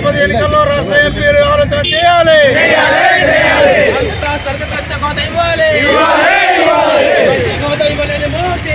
తిరుపతి ఎన్నికల్లో రాష్ట్ర ఎంపీ ఆలోచన చేయాలి రాష్ట్రానికి ప్రత్యేక హోదా ఇవ్వాలి ప్రత్యేక హోదా ఇవ్వలేని మోసే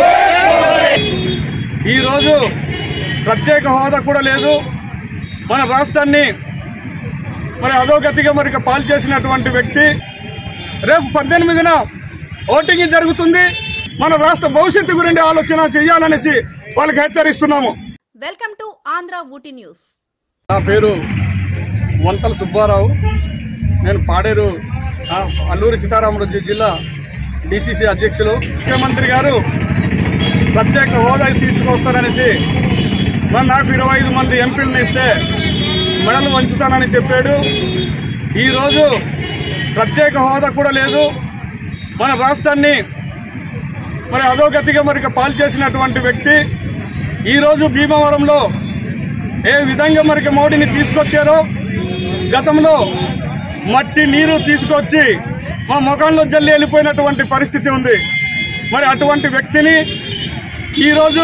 ఈరోజు ప్రత్యేక హోదా కూడా లేదు మన రాష్ట్రాన్ని మరి అధోగతిగా మరి పాలు చేసినటువంటి వ్యక్తి రేపు పద్దెనిమిదిన ఓటింగ్ జరుగుతుంది మన రాష్ట్ర భవిష్యత్తు గురించి ఆలోచన చేయాలనేసి వాళ్ళకి హెచ్చరిస్తున్నాము welcome to Andhra Ooty news నా పేరు వంతల సుబ్బారావు నేను పాడేరు ఆ, అల్లూరి సీతారామరాజు జిల్లా డిసిసి అధ్యక్షులు ముఖ్యమంత్రి గారు ప్రత్యేక హోదా తీసుకొస్తారనేసి మరి నాకు ఇరవై ఐదు మంది ఎంపీలను ఇస్తే మెడలు వంచుతానని చెప్పాడు ఈరోజు ప్రత్యేక హోదా కూడా లేదు మన రాష్ట్రాన్ని మరి అధోగతిగా మరి పాలు చేసినటువంటి వ్యక్తి ఈరోజు భీమవరంలో ఏ విధంగా మరి మోడీని తీసుకొచ్చారో గతంలో మట్టి నీరు తీసుకొచ్చి మా ముఖంలో జల్లి వెళ్ళిపోయినటువంటి పరిస్థితి ఉంది మరి అటువంటి వ్యక్తిని ఈరోజు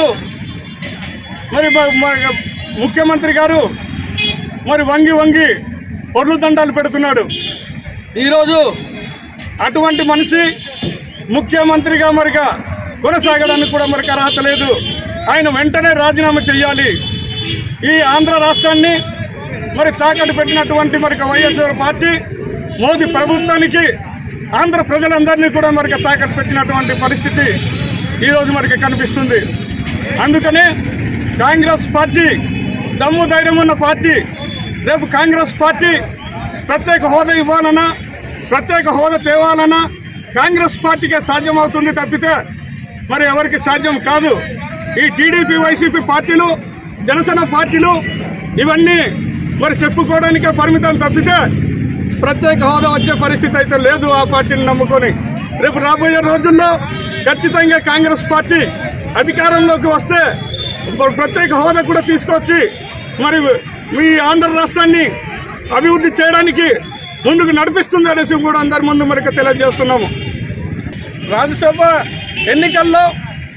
మరి మ- మ- ముఖ్యమంత్రి గారు మరి వంగి వంగి పొర్లు దండాలు పెడుతున్నాడు ఈరోజు అటువంటి మనిషి ముఖ్యమంత్రిగా మరిగా కొనసాగడానికి కూడా మరికి అర్హత లేదు ఆయన వెంటనే రాజీనామా చేయాలి ఈ ఆంధ్ర రాష్ట్రాన్ని మరి తాకట్టు పెట్టినటువంటి మరి వైఎస్ఆర్ పార్టీ మోదీ ప్రభుత్వానికి ఆంధ్ర ప్రజలందరినీ కూడా మరి తాకట్టు పెట్టినటువంటి పరిస్థితి ఈరోజు మనకి కనిపిస్తుంది అందుకనే కాంగ్రెస్ పార్టీ దమ్ము ధైర్యం ఉన్న పార్టీ రేపు కాంగ్రెస్ పార్టీ ప్రత్యేక హోదా ఇవ్వాలన్నా ప్రత్యేక హోదా తేవాలన్నా కాంగ్రెస్ పార్టీకే సాధ్యమవుతుంది తప్పితే మరి ఎవరికి సాధ్యం కాదు ఈ టీడీపీ వైసీపీ పార్టీలు జనసేన పార్టీలు ఇవన్నీ మరి చెప్పుకోవడానికే పరిమితం తప్పితే ప్రత్యేక హోదా వచ్చే పరిస్థితి అయితే లేదు ఆ పార్టీని నమ్ముకొని రేపు రాబోయే రోజుల్లో ఖచ్చితంగా కాంగ్రెస్ పార్టీ అధికారంలోకి వస్తే ప్రత్యేక హోదా కూడా తీసుకొచ్చి మరి మీ ఆంధ్ర రాష్ట్రాన్ని అభివృద్ధి చేయడానికి ముందుకు నడిపిస్తుంది అనేసి కూడా అందరి ముందు మనకి తెలియజేస్తున్నాము రాజ్యసభ ఎన్నికల్లో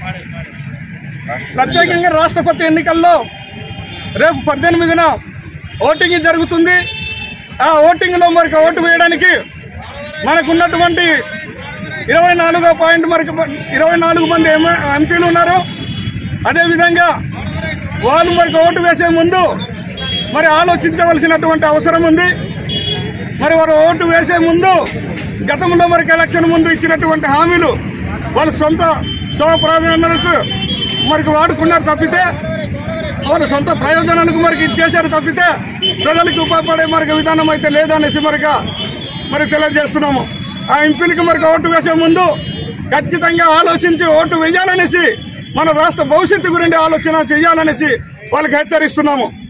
ప్రత్యేకంగా రాష్ట్రపతి ఎన్నికల్లో రేపు పద్దెనిమిదిన ఓటింగ్ జరుగుతుంది ఆ ఓటింగ్లో మరి ఓటు వేయడానికి మనకున్నటువంటి ఇరవై నాలుగో పాయింట్ మనకి ఇరవై నాలుగు మంది ఎమ- ఎంపీలు ఉన్నారు అదేవిధంగా వాళ్ళు మరి ఓటు వేసే ముందు మరి ఆలోచించవలసినటువంటి అవసరం ఉంది మరి వారు ఓటు వేసే ముందు గతంలో మనకి ఎలక్షన్ ముందు ఇచ్చినటువంటి హామీలు వాళ్ళ సొంత స్వ ప్రయోజనాలకు మనకి వాడుకున్నారు తప్పితే వాళ్ళ సొంత ప్రయోజనాలకు మనకి ఇచ్చేశారు తప్పితే ప్రజలకు ఉపయోగపడే మనకి విధానం అయితే లేదనేసి మరిగా మరి తెలియజేస్తున్నాము ఆ ఎంపీలకి మనకి ఓటు వేసే ముందు ఖచ్చితంగా ఆలోచించి ఓటు వేయాలనేసి మన రాష్ట్ర భవిష్యత్తు గురించి ఆలోచన చేయాలనేసి వాళ్ళకి హెచ్చరిస్తున్నాము